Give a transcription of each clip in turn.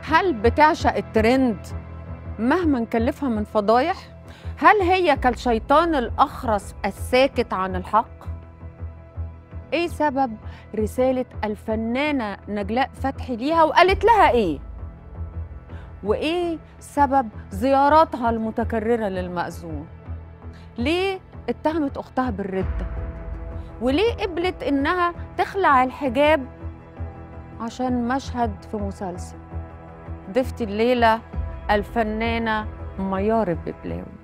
هل بتعشق الترند مهما نكلفها من فضايح هل هي كالشيطان الأخرس الساكت عن الحق ايه سبب رسالة الفنانة نجلاء فتحي ليها وقالت لها ايه وايه سبب زياراتها المتكررة للمأذون ليه اتهمت اختها بالردة وليه قبلت انها تخلع الحجاب عشان مشهد في مسلسل ضيفتي الليلة الفنانة ميار الببلاوي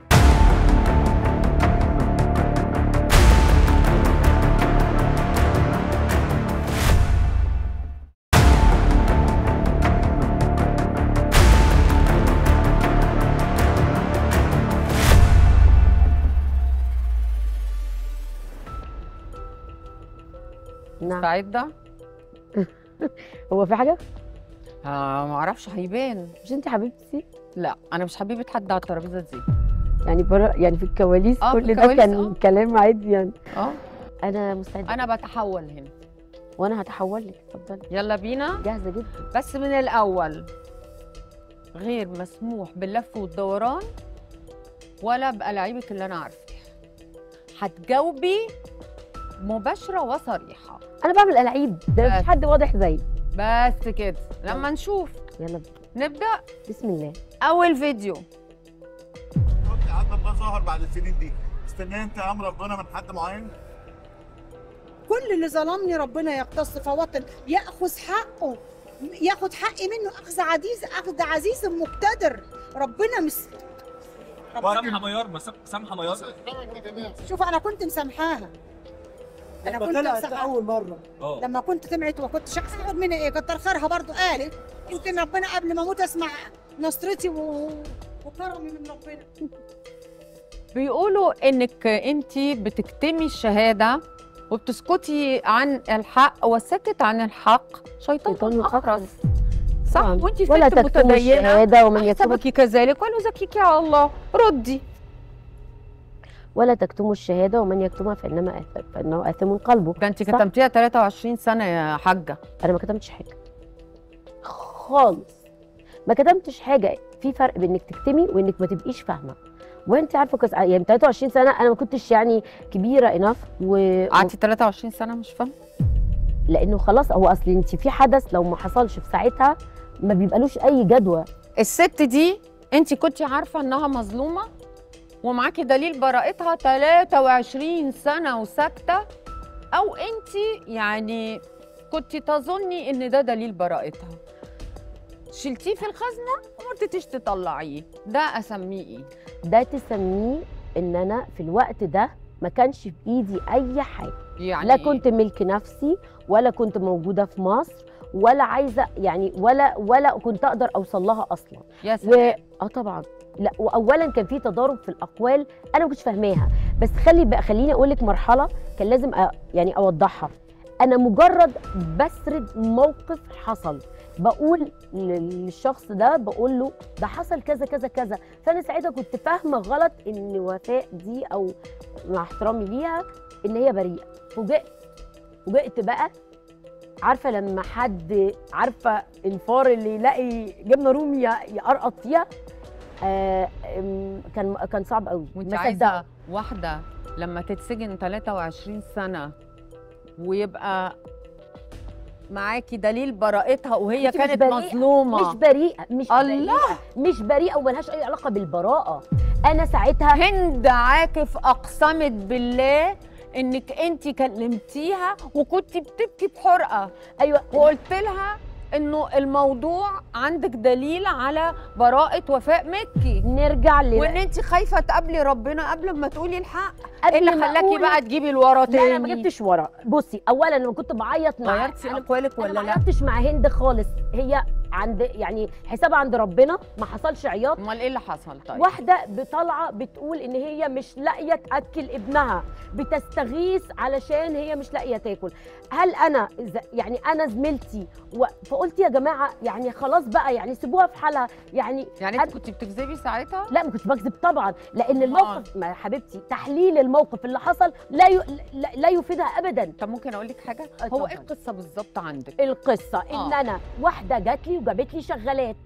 نعم مستعدة؟ هو في حاجه آه معرفش هيبان مش انت حبيبتي لا أنا مش حبيبة حد على الترابيزة دي يعني برا يعني في الكواليس آه، في كل ده الكواليس، كان آه. كلام عادي يعني اه انا مستعده أنا بتحول هنا وانا هتحول لك اتفضلي يلا بينا جاهزه جدا بس من الأول غير مسموح باللف والدوران ولا بألاعيبك اللي أنا عارفاها هتجاوبي مباشرة وصريحة انا بعمل العيب ده بس. مفيش حد واضح زيي بس كده لما نشوف يلا بينا. نبدأ بسم الله أول فيديو كنت قاعد ما ظهر بعد السنين دي استنى انت امر ربنا من حد معين كل اللي ظلمني ربنا يقتص فوطن ياخذ حقه ياخذ حقي منه اخذ عزيز اخذ عزيز مقتدر ربنا مس ولكن سامحه ميار مس- سامحه ميار شوف انا كنت مسامحاها انا كنت مسامحاها اول مره اه لما كنت سمعت وكنت شخص ياخد مني ايه كتر خيرها برضو قالت يمكن ربنا قبل ما اموت اسمع نصرتي و... وكرمي من ربنا بيقولوا انك انت بتكتمي الشهاده وبتسكتي عن الحق والسكت عن الحق شيطان شيطان اخرس صح طبعاً. وانت ست ولا تكتموا متدينه الشهاده ومن يكتمها حسبك كذلك ولا زكيك على الله ردي ولا تكتموا الشهاده ومن يكتمها فانما آثم فانه اثم قلبه ده انت صح. كتمتيها 23 سنه يا حاجه انا ما كتمتش حاجه خالص ما كتمتش حاجه في فرق بين انك تكتمي وانك ما تبقيش فاهمه وانت عارفه كويس يعني 23 سنه انا ما كنتش يعني كبيره انف و... قعدتي 23 سنه مش فاهمه لانه خلاص هو اصل انت في حدث لو ما حصلش في ساعتها ما بيبقالوش اي جدوى الست دي انت كنت عارفه انها مظلومه ومعاكي دليل براءتها 23 سنه وساكته او انت يعني كنت تظني ان ده دليل براءتها شلتيه في الخزنه وما رضيتيش تطلعيه ده اسميه ايه ده تسميه ان انا في الوقت ده ما كانش في ايدي اي حاجه يعني لا إيه؟ كنت ملك نفسي ولا كنت موجوده في مصر ولا عايزه يعني ولا ولا كنت اقدر اوصل لها اصلا يا و سلام اه طبعا لا واولا كان في تضارب في الاقوال انا ما كنتش فاهماها بس خلي بقى خليني اقول لك مرحله كان لازم أ... يعني اوضحها انا مجرد بسرد موقف حصل بقول لل- للشخص ده بقول له ده حصل كذا كذا كذا فانا ساعتها كنت فاهمه غلط ان وفاء دي او مع احترامي ليها ان هي بريئه فوجئت فوجئت بقى عارفه لما حد عارفه الفار اللي يلاقي جبنه رومي ي- يقرقط فيها آه أم، كان كان صعب قوي وانت ما عايزه صدقت. واحده لما تتسجن 23 سنه ويبقى معاكي دليل براءتها وهي انت مش كانت بريئة، مظلومه مش بريئه مش الله. بريئه مش بريئه وملهاش اي علاقه بالبراءه انا ساعتها هند عاكف اقسمت بالله انك انت كلمتيها وكنت بتبكي بحرقه ايوه وقلت لها انه الموضوع عندك دليل على براءه وفاء مكي نرجع ل وان انت خايفه تقابلي ربنا قبل ما تقولي الحق قبل ايه اللي ما خلاكي أقول- بقى تجيبي الورا لا تاني انا ما جبتش ورا بصي اولا انا كنت بعيط مع غيرتي أنا اقوالك انا ولا ما لا عيطتش مع هند خالص هي عند يعني حساب عند ربنا ما حصلش عياط امال ايه اللي حصل طيب واحدة بطالعة بتقول إن هي مش لاقية تأكل ابنها بتستغيث علشان هي مش لاقية تاكل هل أنا ز- يعني أنا زميلتي و... فقلت يا جماعة يعني خلاص بقى يعني سيبوها في حالها يعني يعني انت كنت بتكذبي ساعتها لا ما كنتش بكذب طبعا لأن الموقف ما يا حبيبتي تحليل الموقف اللي حصل لا ي... لا, لا يفيدها أبدا طب ممكن اقول لك حاجه آه، هو ايه طبعاً. القصه بالظبط عندك القصة إن آه. أنا واحدة جات لي وجابت لي شغالات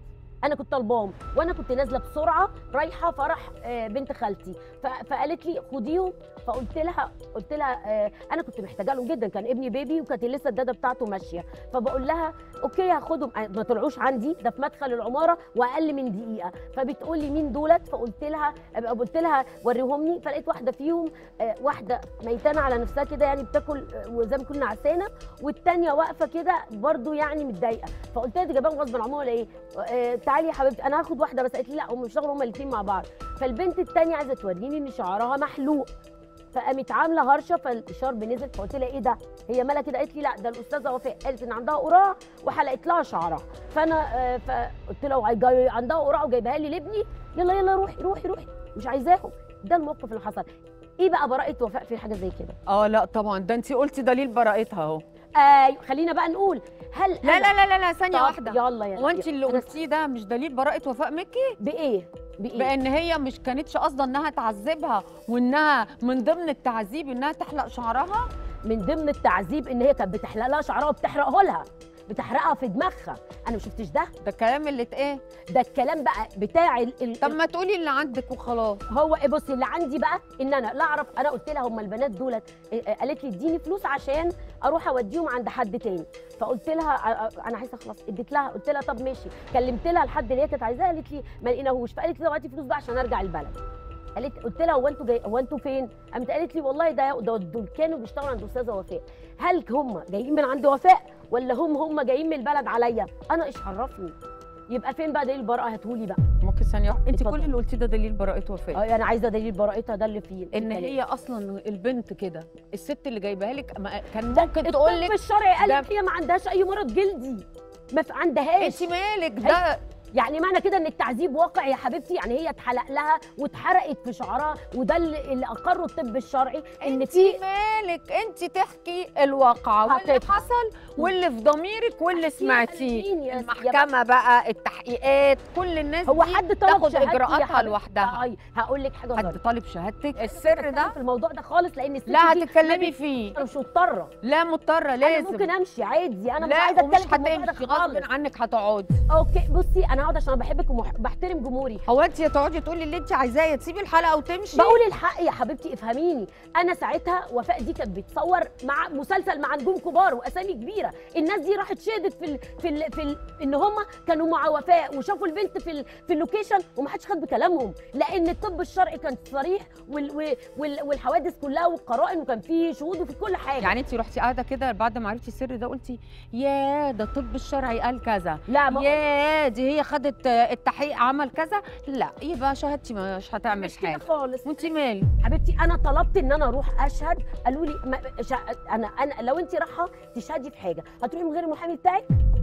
انا كنت طالباهم وانا كنت نازله بسرعه رايحه فرح آه، بنت خالتي ف- فقالت لي خديهم فقلت لها قلت لها آه، انا كنت محتاجه لهم جدا كان ابني بيبي وكانت لسه الداده بتاعته ماشيه فبقول لها اوكي هاخدهم آه، ما طلعوش عندي ده في مدخل العماره واقل من دقيقه فبتقول لي مين دولت فقلت لها آه، قلت لها وريهمني فلقيت واحده فيهم آه، واحده ميتانه على نفسها كده يعني بتاكل آه، وزي ما كنا نعسانه والتانيه واقفه كده برضو يعني متضايقه فقلت لها دي جايباهم غصب عنهم ولا ايه آه، تعالي يا حبيبتي انا هاخد واحده بس قالت لي لا هم بيشتغلوا هم الاثنين مع بعض فالبنت التانيه عايزه توريني ان شعرها محلوق فقامت عامله هرشه فالشرب نزل فقلت لها ايه ده هي مالها كده قالت لي لا ده الاستاذه وفاء قالت ان عندها قراع وحلقت لها شعرها فانا آه، فقلت لها وعي- جاي- عندها قراع وجايبها لي لابني يلا يلا روحي روحي روحي مش عايزاهم ده الموقف اللي حصل ايه بقى براءه وفاء في حاجه زي كده اه لا طبعا ده انت قلتي دليل براءتها اهو ايوه خلينا بقى نقول هل لا أنا- لا لا لا, لا ثانيه طب واحده يلا يا هو انت اللي أنا- قلتيه ده مش دليل براءه وفاء مكي بايه بايه بان هي مش كانتش قاصده انها تعذبها وانها من ضمن التعذيب انها تحلق شعرها من ضمن التعذيب ان هي كانت بتحلق لها شعرها وبتحرقه لها بتحرقها في دماغها انا ما شفتش ده ده الكلام اللي اتقال ده الكلام بقى بتاع ال... ال... طب ما تقولي اللي عندك وخلاص هو إيه بصي اللي عندي بقى ان انا لا اعرف انا قلت لها هم البنات دولت إيه، قالت لي اديني فلوس عشان اروح اوديهم عند حد تاني فقلت لها أ- أ- انا عايزه اخلص اديت لها قلت لها طب ماشي كلمت لها الحد اللي هي كانت عايزاه قالت لي ما لقيناهوش فقالت لي هاتي فلوس بقى عشان ارجع البلد قالت قلت لها هو انتوا جاي هو انتوا فين؟ قامت قالت لي والله ده ده دول كانوا بيشتغلوا عند استاذه وفاء هل هم جايين من عند وفاء ولا هم هم جايين من البلد عليا؟ انا ايش عرفني؟ يبقى فين بقى دليل البراءه هاتهولي بقى ممكن ثانيه واحدة. انت اتفضل. كل اللي قلتيه ده دليل براءه وفاء آه، انا عايزه دليل براءتها ده اللي فيه ان الكلام. هي اصلا البنت كده الست اللي جايباها لك ما- كان ده ممكن تقول الطب لك الشرعي قال ده- لك هي ما عندهاش اي مرض جلدي ما في عندهاش انت مالك ده يعني معنى كده ان التعذيب واقع يا حبيبتي يعني هي اتحلق لها واتحرقت في شعرها وده اللي, اللي اقره الطب الشرعي ان انت في مالك انت تحكي الواقعه واللي حقيقة. حصل واللي في ضميرك واللي أحكي سمعتيه مين يا- يا المحكمه بقى التحقيقات كل الناس هو دي حد طلب تاخد شهادتي يا اجراءاتها حبيبتي؟ لوحدها طيب هقول لك حاجه حد غلط طالب شهادتك السر ده في الموضوع ده خالص لان الست لا دي هتتكلمي فيه انا مش مضطره لا مضطره انا لازم ممكن امشي عادي انا مش لا عايزه ومش اتكلم في الموضوع ده هتمشي خالص غصب عنك هتقعدي اوكي بصي انا هقعد عشان انا بحبك وبحترم جمهوري هو انت يا تقعدي تقولي اللي انت عايزاه يا تسيبي الحلقه وتمشي بقول الحق يا حبيبتي افهميني انا ساعتها وفاء دي كانت بتصور مع مسلسل مع نجوم كبار واسامي كبيره الناس دي راحت شهدت في ال في ال في ال ان هم كانوا مع وفاء وشافوا البنت في ال في اللوكيشن وما حدش خد بكلامهم لان الطب الشرعي كان صريح وال وال وال والحوادث كلها والقرائن وكان فيه شهود وفي كل حاجه يعني انت رحتي قاعده كده بعد ما عرفتي السر ده قلتي يا ده الطب الشرعي قال كذا لا ما يا دي هي خدت التحقيق عمل كذا لا يبقى شهادتي مش هتعمل مش كده حاجه خالص وانت مالك حبيبتي انا طلبت ان انا اروح اشهد قالوا لي ما شا... انا انا لو انت رايحه تشهدي في حاجه هتروحي من غير المحامي بتاعك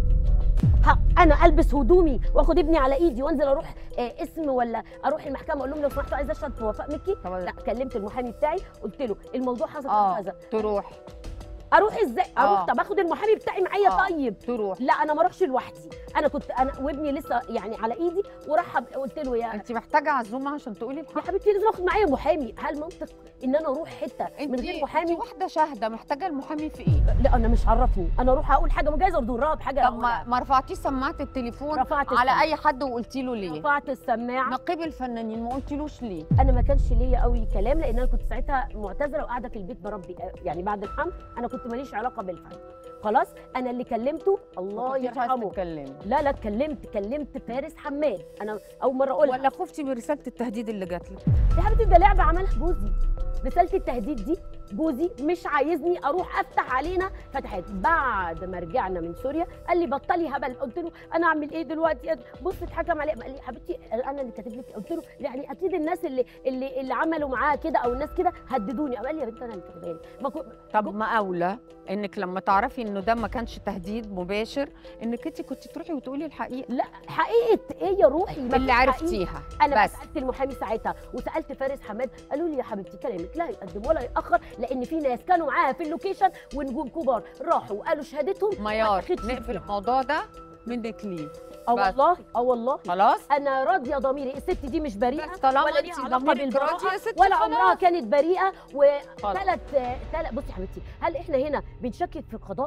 ها انا البس هدومي واخد ابني على ايدي وانزل اروح آه اسم ولا اروح المحكمه اقول لهم لو سمحتوا عايزه اشهد في وفاء مكي لا كلمت المحامي بتاعي قلت له الموضوع حصل اه كذا تروح اروح ازاي اروح آه. طب اخد المحامي بتاعي معايا آه. طيب تروح لا انا ما اروحش لوحدي انا كنت انا وابني لسه يعني على ايدي وراح قلت له يا انت محتاجه عزومه عشان تقولي يا الحق حبيبتي لازم اخد معايا محامي هل منطق ان انا اروح حته من انت غير محامي انت واحده شاهده محتاجه المحامي في ايه لا انا مش عرفني انا اروح اقول حاجه مجازه وضرها بحاجه طب ما, ما رفعتيش سماعه التليفون رفعت على السماعة. اي حد وقلتي له ليه رفعت السماعه نقيب الفنانين ما قلتيلوش ليه انا ما كانش ليا قوي كلام لان انا كنت ساعتها معتذره وقاعده في البيت بربي يعني بعد الحمل انا كنت ماليش علاقه بالفن خلاص انا اللي كلمته الله ما كنتيش عايزة يرحمه تتكلمي لا لا اتكلمت كلمت فارس حماد انا اول مره اقولها ولا خفتي من رساله التهديد اللي جات لك يا حبيبتي ده لعبه عملها جوزي رساله التهديد دي جوزي مش عايزني اروح افتح علينا فتحات بعد ما رجعنا من سوريا قال لي بطلي هبل قلت له انا اعمل ايه دلوقتي بص اتحكم عليه قال لي حبيبتي انا اللي كاتب لك قلت له يعني اكيد الناس اللي اللي اللي عملوا معاه كده او الناس كده هددوني قال لي يا بنت انا اللي كاتبها لك ما كو- طب ما اولى انك لما تعرفي انه ده ما كانش تهديد مباشر انك انت كنت تروحي وتقولي الحقيقه لا حقيقه ايه يا روحي ما اللي فيش حقيقة. عرفتيها انا بس سالت المحامي ساعتها وسالت فارس حماد قالوا لي يا حبيبتي كلامك لا يقدم ولا ياخر لان في ناس كانوا معاها في اللوكيشن ونجوم كبار راحوا وقالوا شهادتهم ميار تاخدش نقفل فيها. الموضوع ده منك ليه اه بس. والله اه والله خلاص انا راضيه ضميري الست دي مش بريئه بس طالما ولا انت ليها علاقه ضميرك بالبراءه راضي يا ستي ولا خلاص. عمرها كانت بريئه خلاص. وثلاث ثلاث بصي يا حبيبتي هل احنا هنا بنشكك في القضاء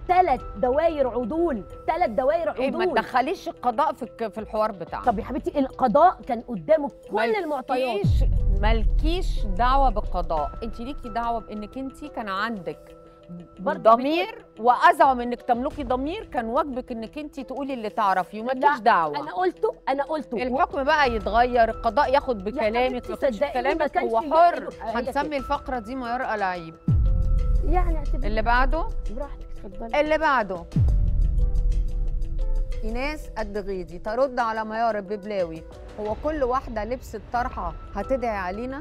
ثلاث دوائر عدول ثلاث دوائر ايه ما عدول تدخليش القضاء في الك- في الحوار بتاعنا طب يا حبيبتي القضاء كان قدامه كل المعطيات مالكيش مالكيش دعوه بالقضاء انت ليكي دعوه بانك انت كان عندك برضه ضمير وازعم انك تملكي ضمير كان واجبك انك انت تقولي اللي تعرفيه ومالكيش دعوه انا قلته انا قلته الحكم بقى يتغير القضاء ياخد بكلامك حبيبتي ما ياخدش صدقيني ما بكلامك كانش هو في- حر أيوة، هي هنسمي الفقره دي ميار ألاعيب يعني اعتبري اللي بعده براحتك اتفضلي اللي بعده ايناس قد غيدي ترد على ميار الببلاوي هو كل واحده لبست طرحه هتدعي علينا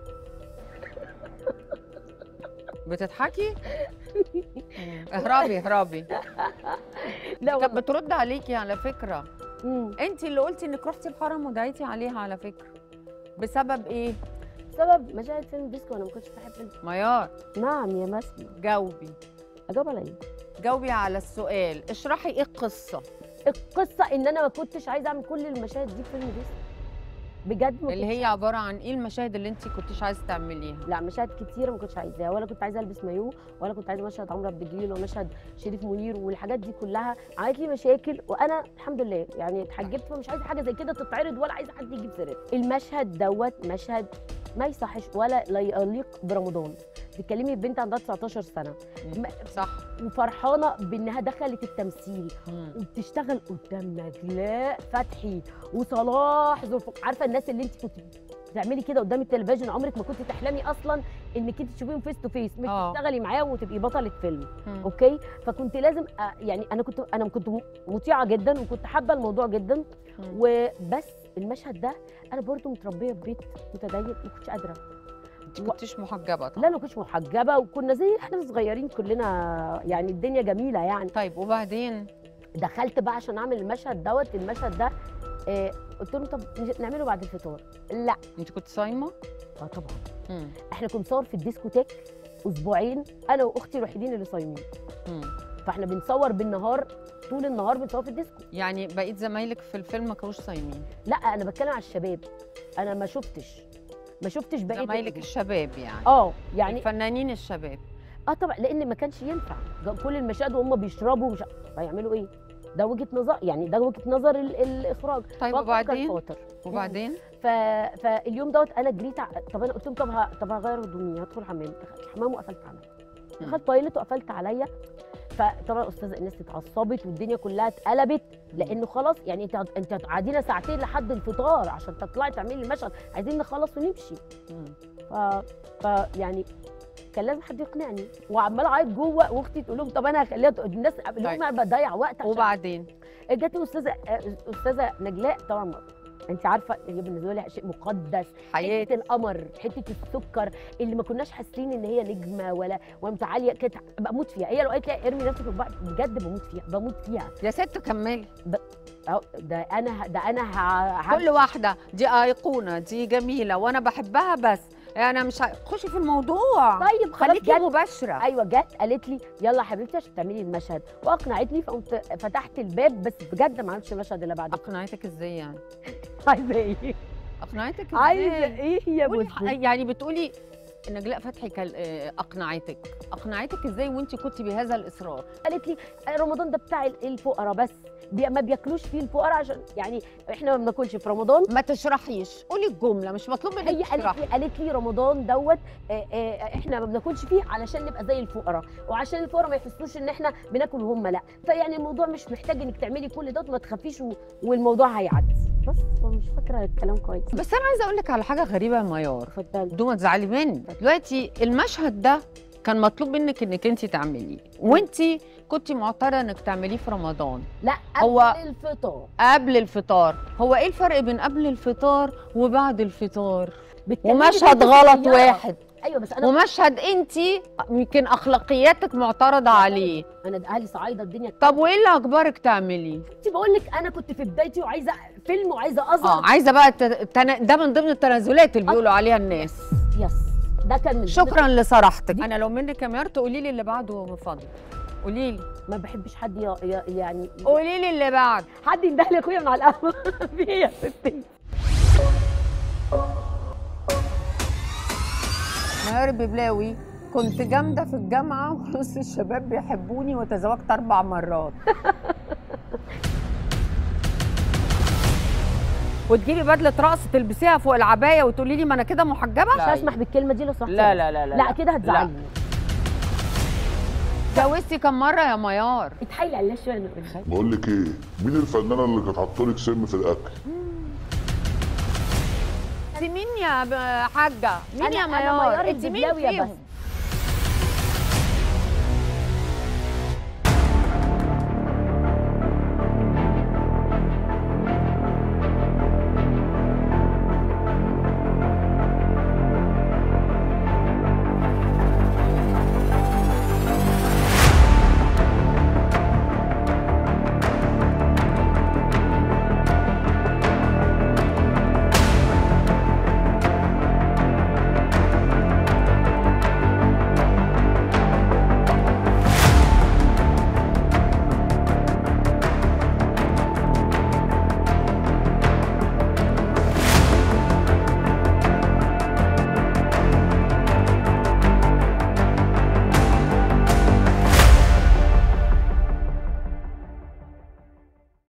بتضحكي اهربي اهربي لا كانت والله. بترد عليكي على فكره مم. انت اللي قلتي انك رحتي الحرم ودعيتي عليها على فكره بسبب ايه سبب مشاهد فيلم ديسكو انا ما كنتش بحب ال- ميار نعم يا مسمى جاوبي اجاوب على ايه جاوبي على السؤال اشرحي ايه القصه القصه ان انا ما كنتش عايزه اعمل كل المشاهد دي في فيلم ديسكو بجد ما اللي كنتش هي عباره عن ايه المشاهد اللي انت كنتش عايزه تعمليها لا مشاهد كتيره ما كنتش عايزاها ولا كنت عايزه البس مايو ولا كنت عايزه مشهد عمرو عبد الجليل ومشهد شريف منير والحاجات دي كلها عملت لي مشاكل وانا الحمد لله يعني اتحجبت فمش عايزه حاجه زي كده تتعرض ولا عايزه حد يجيب سيرتها المشهد دوت مشهد ما يصحش ولا لا يليق برمضان بتكلمي بنت عندها 19 سنه ما- صح وفرحانه بانها دخلت التمثيل مم. وبتشتغل قدام نجلاء فتحي وصلاح ذو الفق- عارفه الناس اللي انت كنت بتعملي كده قدام التلفزيون عمرك ما كنت تحلمي اصلا انك انت تشوفيهم فيس تو فيس مش آه. تشتغلي معاهم وتبقي بطله فيلم مم. اوكي فكنت لازم أ- يعني انا كنت انا كنت م- مطيعه جدا وكنت حابه الموضوع جدا مم. وبس المشهد ده انا برضو متربيه في بيت متدين ما كنتش قادره انت كنتش محجبه طبعا لا انا ما كنتش محجبه وكنا زي احنا صغيرين كلنا يعني الدنيا جميله يعني طيب وبعدين دخلت بقى عشان اعمل المشهد دوت المشهد ده آه قلت لهم طب نج- نعمله بعد الفطار لا انت كنت صايمه اه طبعا مم. احنا كنا بنصور في الديسكوتيك اسبوعين انا واختي الوحيدين اللي صايمين مم. فاحنا بنصور بالنهار طول النهار بنصور في الديسكو يعني بقيت زمايلك في الفيلم ما كانوش صايمين لا انا بتكلم على الشباب انا ما شفتش ما شفتش بقيه زمايلك الشباب يعني اه يعني الفنانين الشباب اه طبعا لان ما كانش ينفع ده كل المشاهد وهم بيشربوا مش هيعملوا ايه ده وجهه نظر يعني ده وجهه نظر ال- الاخراج طيب فهو كان وبعدين فاطر. وبعدين ف... فاليوم دوت انا جريت ع... طب انا قلت لهم طب ه... طب هغير هدومي هدخل الحمام دخلت الحمام وقفلت عليا مم. دخلت تويلت وقفلت عليا فطبعا الاستاذه الناس اتعصبت والدنيا كلها اتقلبت لانه خلاص يعني انت انت قاعدين ساعتين لحد الفطار عشان تطلعي تعملي المشهد عايزين نخلص ونمشي مم. ف... ف يعني كان لازم حد يقنعني وعماله اعيط جوه واختي تقول لهم طب انا هخليها تق- الناس اللي طيب. هم بضيع وقت عشان وبعدين جت الاستاذه استاذه نجلاء طبعا انت عارفه هي بالنسبه لي شيء مقدس حياتي حته القمر حته السكر اللي ما كناش حاسين ان هي نجمه ولا ومتعاليه كانت بموت فيها هي لو قالت لي ارمي نفسك في البحر بجد بموت فيها بموت فيها يا ست كملي أهو ده انا ده انا ه... ه... كل واحده دي ايقونه دي جميله وانا بحبها بس انا مش ه- خشي في الموضوع طيب خلاص خليكي جت مباشره ايوه جت قالت لي يلا يا حبيبتي عشان تعملي المشهد واقنعتني فقمت فتحت الباب بس بجد ما عملتش المشهد اللي بعد اقنعتك ازاي يعني عايزه ايه اقنعتك ازاي عايزه ايه يا قولي بص ح- يعني بتقولي نجلاء فتحي كان آه، اقنعتك اقنعتك ازاي وانت كنت بهذا الاصرار قالت لي رمضان ده بتاع الفقراء بس بي ما بياكلوش فيه الفقراء عشان يعني احنا ما بناكلش في رمضان ما تشرحيش قولي الجمله مش مطلوب منك هي قالت تشرحي لي قالت لي رمضان دوت آه، آه، احنا ما بناكلش فيه علشان نبقى زي الفقراء وعشان الفقراء ما يحسوش ان احنا بناكل وهم لا فيعني الموضوع مش محتاج انك تعملي كل دوت ما تخافيش و- والموضوع هيعدي بس هو مش فاكره الكلام كويس بس انا عايزه اقول لك على حاجه غريبه يا ميار اتفضلي بدون ما تزعلي مني دلوقتي المشهد ده كان مطلوب منك انك انت تعمليه وانت كنت معترضه انك تعمليه في رمضان لا هو- قبل الفطار قبل الفطار هو ايه الفرق بين قبل الفطار وبعد الفطار بتكلمي ومشهد بنت غلط صغيرة. واحد ايوه بس انا ومشهد انت يمكن اخلاقياتك معترضه عليه انا اهلي صعايده الدنيا طب وايه اللي اجبرك تعمليه كنت بقول لك انا كنت في بدايتي وعايزه فيلم وعايزه اه اظهر عايزه بقى الت- التنا... ده من ضمن التنازلات اللي بيقولوا عليها الناس يس ده كان من ضمن- شكرا لصراحتك انا لو منك يا ميار تقولي لي اللي بعده من فضلك قولي لي ما بحبش حد ي... ي... يعني قولي لي اللي بعد حد ينده لي اخويا من على القهوه في ايه يا ستي ميار ببلاوي كنت جامده في الجامعه ونص الشباب بيحبوني وتزوجت اربع مرات وتجيبي بدله رقص تلبسيها فوق العبايه وتقولي لي ما انا كده محجبه مش هسمح بالكلمه دي لو سمحتي لا لا لا لا لا كده هتزعلني اتجوزتي كم مره يا ميار اتحايل عليها شويه انا أقول. بقول لك ايه مين الفنانه اللي كانت حاطه سم في الاكل انت مين يا ب- حاجه مين أنا- يا أنا ميار ميار انت مين الدبلاوية فيهم بس.